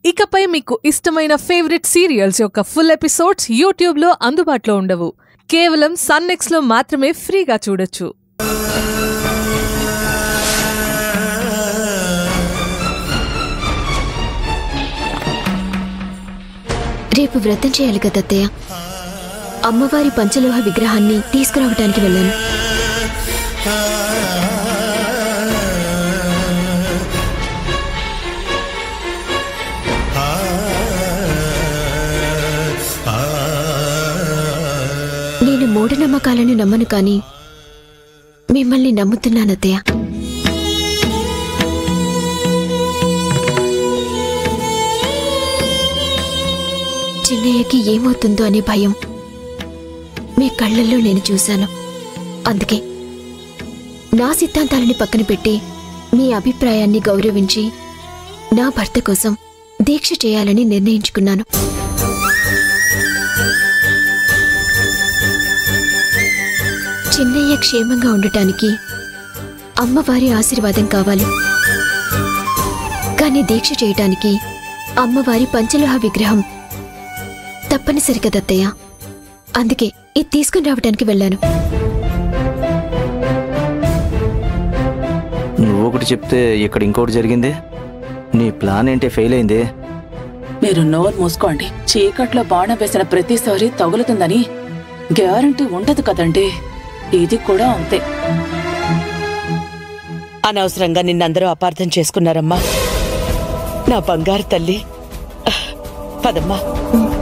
ఇకపై మీకు ఇష్టమైన ఫేవరెట్ సీరియల్స్ యొక్క ఫుల్ ఎపిసోడ్స్ యూట్యూబ్లో అందుబాటులో ఉండవు కేవలం సన్నెక్స్లో మాత్రమే ఫ్రీగా చూడొచ్చు రేపు వ్రతం చేయాలి కదా అత్తయ్య అమ్మవారి పంచలోహ విగ్రహాన్ని తీసుకురావటానికి వెళ్ళాను నేను మూఢనమ్మకాలను నమ్మను కానీ మిమ్మల్ని నమ్ముతున్నాను అత్తయ్య చిన్నయ్యకి ఏమవుతుందో అనే భయం మీ కళ్ళల్లో నేను చూశాను అందుకే నా సిద్ధాంతాలని పక్కన పెట్టి మీ అభిప్రాయాన్ని గౌరవించి నా భర్త కోసం దీక్ష చేయాలని నిర్ణయించుకున్నాను చిన్నయ్య క్షేమంగా ఉండటానికి అమ్మవారి ఆశీర్వాదం కావాలి కానీ దీక్ష చేయటానికి అమ్మవారి పంచలోహ విగ్రహం తప్పనిసరి కదత్తయ్య అందుకే ఇది తీసుకుని రావడానికి వెళ్ళాను నువ్వు ఒకటి చెప్తే ఇక్కడ ఇంకోటి జరిగింది నీ ప్లాన్ ఏంటి ఫెయిల్ అయింది మీరు నోరు మూసుకోండి చీకట్లో బాణం వేసిన ప్రతిసారి తగులుతుందని గ్యారంటీ ఉండదు కదండి ఇది కూడా అంతే అనవసరంగా నిన్నందరూ అపార్థం చేసుకున్నారమ్మా నా బంగారు తల్లి పదమ్మా